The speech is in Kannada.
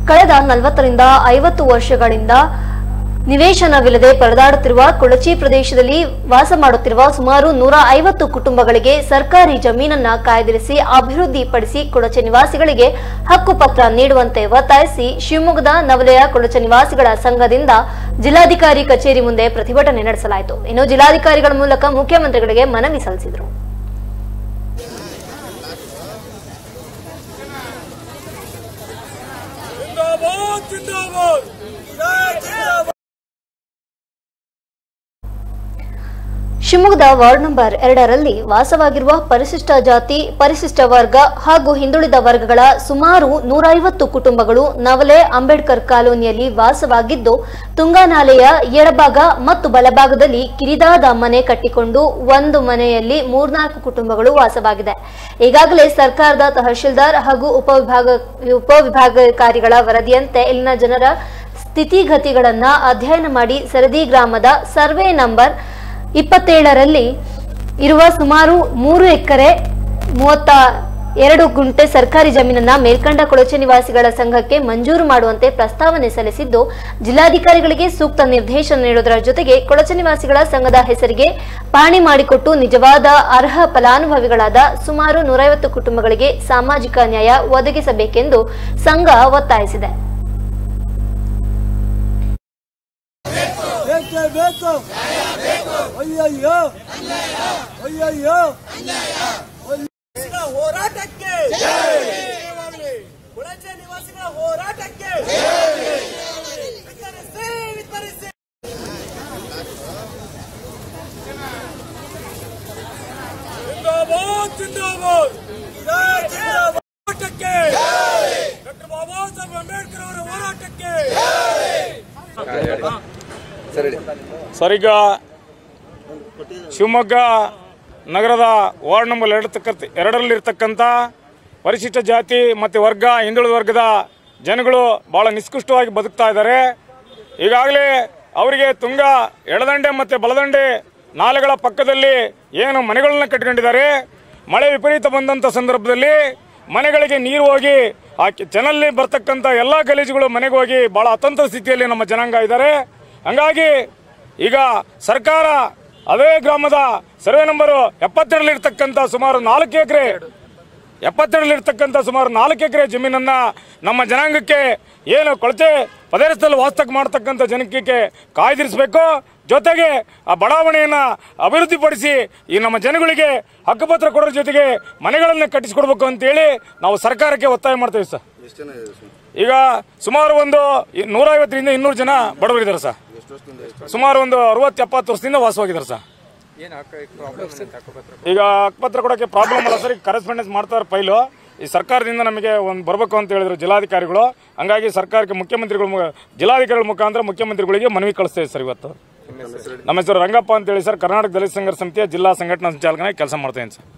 ಕಳೆದ ನಲವತ್ತರಿಂದ ಐವತ್ತು ವರ್ಷಗಳಿಂದ ನಿವೇಶನವಿಲ್ಲದೆ ಪರದಾಡುತ್ತಿರುವ ಕೊಳಚಿ ಪ್ರದೇಶದಲ್ಲಿ ವಾಸ ಮಾಡುತ್ತಿರುವ ಸುಮಾರು ನೂರ ಐವತ್ತು ಕುಟುಂಬಗಳಿಗೆ ಸರ್ಕಾರಿ ಜಮೀನನ್ನ ಕಾಯ್ದಿರಿಸಿ ಅಭಿವೃದ್ಧಿಪಡಿಸಿ ಕೊಳಚೆ ನಿವಾಸಿಗಳಿಗೆ ಹಕ್ಕುಪತ್ರ ನೀಡುವಂತೆ ಒತ್ತಾಯಿಸಿ ಶಿವಮೊಗ್ಗದ ನವಲೆಯ ಕೊಳಚೆ ನಿವಾಸಿಗಳ ಸಂಘದಿಂದ ಜಿಲ್ಲಾಧಿಕಾರಿ ಕಚೇರಿ ಮುಂದೆ ಪ್ರತಿಭಟನೆ ನಡೆಸಲಾಯಿತು ಇನ್ನು ಜಿಲ್ಲಾಧಿಕಾರಿಗಳ ಮೂಲಕ ಮುಖ್ಯಮಂತ್ರಿಗಳಿಗೆ ಮನವಿ ಸಲ್ಲಿಸಿದರು जिंदाबाद जिंदाबाद जय जिंदाबाद ಶಿವಮೊಗ್ಗದ ವಾರ್ಡ್ ನಂಬರ್ ಎರಡರಲ್ಲಿ ವಾಸವಾಗಿರುವ ಪರಿಶಿಷ್ಟ ಜಾತಿ ಪರಿಶಿಷ್ಟ ವರ್ಗ ಹಾಗೂ ಹಿಂದುಳಿದ ವರ್ಗಗಳ ಸುಮಾರು ನೂರೈವತ್ತು ಕುಟುಂಬಗಳು ನವಲೆ ಅಂಬೇಡ್ಕರ್ ಕಾಲೋನಿಯಲ್ಲಿ ವಾಸವಾಗಿದ್ದು ತುಂಗಾ ನಾಲೆಯ ಎಡಭಾಗ ಮತ್ತು ಬಲಭಾಗದಲ್ಲಿ ಕಿರಿದಾದ ಮನೆ ಕಟ್ಟಿಕೊಂಡು ಒಂದು ಮನೆಯಲ್ಲಿ ಮೂರ್ನಾಲ್ಕು ಕುಟುಂಬಗಳು ವಾಸವಾಗಿದೆ ಈಗಾಗಲೇ ಸರ್ಕಾರದ ತಹಶೀಲ್ದಾರ್ ಹಾಗೂ ಉಪವಿಭಾಗ ಉಪವಿಭಾಗಾಧಿಕಾರಿಗಳ ವರದಿಯಂತೆ ಇಲ್ಲಿನ ಜನರ ಸ್ಥಿತಿಗತಿಗಳನ್ನ ಅಧ್ಯಯನ ಮಾಡಿ ಸರದಿ ಗ್ರಾಮದ ಸರ್ವೆ ನಂಬರ್ ಇಪ್ಪತ್ತೇಳರಲ್ಲಿ ಇರುವ ಸುಮಾರು ಮೂರು ಎಕರೆ ಮೂವತ್ತ ಎರಡು ಗುಂಟೆ ಸರ್ಕಾರಿ ಜಮೀನನ್ನ ಮೇಲ್ಕಂಡ ಕೊಳಚೆ ನಿವಾಸಿಗಳ ಸಂಘಕ್ಕೆ ಮಂಜೂರು ಮಾಡುವಂತೆ ಪ್ರಸ್ತಾವನೆ ಸಲ್ಲಿಸಿದ್ದು ಜಿಲ್ಲಾಧಿಕಾರಿಗಳಿಗೆ ಸೂಕ್ತ ನಿರ್ದೇಶನ ನೀಡುವುದರ ಜೊತೆಗೆ ಕೊಳಚೆ ನಿವಾಸಿಗಳ ಸಂಘದ ಹೆಸರಿಗೆ ಪಾಣಿ ಮಾಡಿಕೊಟ್ಟು ನಿಜವಾದ ಅರ್ಹ ಫಲಾನುಭವಿಗಳಾದ ಸುಮಾರು ನೂರೈವತ್ತು ಕುಟುಂಬಗಳಿಗೆ ಸಾಮಾಜಿಕ ನ್ಯಾಯ ಒದಗಿಸಬೇಕೆಂದು ಸಂಘ ಒತ್ತಾಯಿಸಿದೆ ಬೇಕೇ ಬೇಕು ಅಯ್ಯಯ್ಯೋ ಅಯ್ಯಯ್ಯೋ ಹೋರಾಟಕ್ಕೆ ಕೊಳಚೆ ನಿವಾಸಿಗಳ ಹೋರಾಟಕ್ಕೆ ವಿತರಿಸಿ ವಿತರಿಸಿ जिंदाबाद जिंदाबाद जय जिंदाबाद ಹೋರಾಟಕ್ಕೆ ಡಾಕ್ಟರ್ ಬಾಬಾ ಸಾಹೇಬ್ ಅಂಬೇಡ್ಕರ್ ಅವರ ಹೋರಾಟಕ್ಕೆ ಸರ್ ಈಗ ಶಿವಮೊಗ್ಗ ನಗರದ ವಾರ್ಡ್ ನಂಬರ್ ಎರಡು ತಕ್ಕಂತ ಎರಡರಲ್ಲಿರ್ತಕ್ಕಂಥ ಪರಿಶಿಷ್ಟ ಜಾತಿ ಮತ್ತು ವರ್ಗ ಹಿಂದುಳಿದ ವರ್ಗದ ಜನಗಳು ಭಾಳ ನಿಷ್ಕೃಷ್ಟವಾಗಿ ಬದುಕ್ತಾ ಇದ್ದಾರೆ ಈಗಾಗಲೇ ಅವರಿಗೆ ತುಂಗ ಎಡದಂಡೆ ಮತ್ತು ಬಲದಂಡೆ ನಾಲೆಗಳ ಪಕ್ಕದಲ್ಲಿ ಏನು ಮನೆಗಳನ್ನ ಕಟ್ಕೊಂಡಿದ್ದಾರೆ ಮಳೆ ವಿಪರೀತ ಬಂದಂಥ ಸಂದರ್ಭದಲ್ಲಿ ಮನೆಗಳಿಗೆ ನೀರು ಹೋಗಿ ಆ ಕೆ- ಚೆನಲ್ಲಿ ಬರ್ತಕ್ಕಂಥ ಎಲ್ಲ ಗಲೀಜುಗಳು ಮನೆಗೆ ಹೋಗಿ ಭಾಳ ಅತಂತ್ರ ಸ್ಥಿತಿಯಲ್ಲಿ ನಮ್ಮ ಜನಾಂಗ ಇದ್ದಾರೆ ಹಂಗಾಗಿ ಈಗ ಸರ್ಕಾರ ಅದೇ ಗ್ರಾಮದ ಸರ್ವೆ ನಂಬರು ಎಪ್ಪತ್ತೆರಡಲ್ಲಿರ್ತಕ್ಕಂಥ ಸುಮಾರು ನಾಲ್ಕು ಎಕರೆ ಎಪ್ಪತ್ತೆರಡಲ್ಲಿರ್ತಕ್ಕಂಥ ಸುಮಾರು ನಾಲ್ಕು ಎಕರೆ ಜಮೀನನ್ನ ನಮ್ಮ ಜನಾಂಗಕ್ಕೆ ಏನು ಕೊಳಚೆ ಪ್ರದೇಶದಲ್ಲಿ ವಾಸ್ತಕ ಮಾಡ್ತಕ್ಕಂಥ ಜನಕ್ಕೆ ಕಾಯ್ದಿರಿಸಬೇಕು ಜೊತೆಗೆ ಆ ಬಡಾವಣೆಯನ್ನ ಅಭಿವೃದ್ಧಿಪಡಿಸಿ ಈ ನಮ್ಮ ಜನಗಳಿಗೆ ಹಕ್ಕುಪತ್ರ ಕೊಡೋದ್ರ ಜೊತೆಗೆ ಮನೆಗಳನ್ನು ಕಟ್ಟಿಸಿಕೊಡ್ಬೇಕು ಅಂತೇಳಿ ನಾವು ಸರ್ಕಾರಕ್ಕೆ ಒತ್ತಾಯ ಮಾಡ್ತೇವೆ ಸರ್ ಈಗ ಸುಮಾರು ಒಂದು ಇ- ನೂರೈವತ್ತರಿಂದ ಇನ್ನೂರು ಜನ ಬಡವರಿದ್ದಾರೆ ಸರ್ ಸುಮಾರು ಒಂದು ಅರವತ್ತು ಎಪ್ಪತ್ತು ವರ್ಷದಿಂದ ವಾಸವಾಗಿದ್ದಾರೆ ಸರ್ ಈಗ ಹಕ್ಕುಪತ್ರ ಕೊಡೋಕೆ ಪ್ರಾಬ್ಲಮ್ ಅಲ್ಲ ಸರ್ ಈಗ ಕರೆಸ್ಪಾಂಡೆನ್ಸ್ ಮಾಡ್ತಾರೆ ಫೈಲು ಈ ಸರ್ಕಾರದಿಂದ ನಮಗೆ ಒಂದು ಬರಬೇಕು ಅಂತ ಹೇಳಿದ್ರು ಜಿಲ್ಲಾಧಿಕಾರಿಗಳು ಹಂಗಾಗಿ ಸರ್ಕಾರಕ್ಕೆ ಮುಖ್ಯಮಂತ್ರಿಗಳ ಮು- ಜಿಲ್ಲಾಧಿಕಾರಿಗಳ ಮುಖಾಂತರ ಮುಖ್ಯಮಂತ್ರಿಗಳಿಗೆ ಮನವಿ ಕಳಿಸ್ತೇವೆ ಸರ್ ಇವತ್ತು ನಮ್ಮ ಹೆಸರು ರಂಗಪ್ಪ ಅಂತೇಳಿ ಸರ್ ಕರ್ನಾಟಕ ದಲಿತ ಸಂಘರ್ಷ ಸಮಿತಿಯ ಜಿಲ್ಲಾ ಸಂಘಟನಾ ಸಂಚಾಲಕನಾಗಿ ಕೆಲಸ ಮಾಡ್ತೇನೆ ಸರ್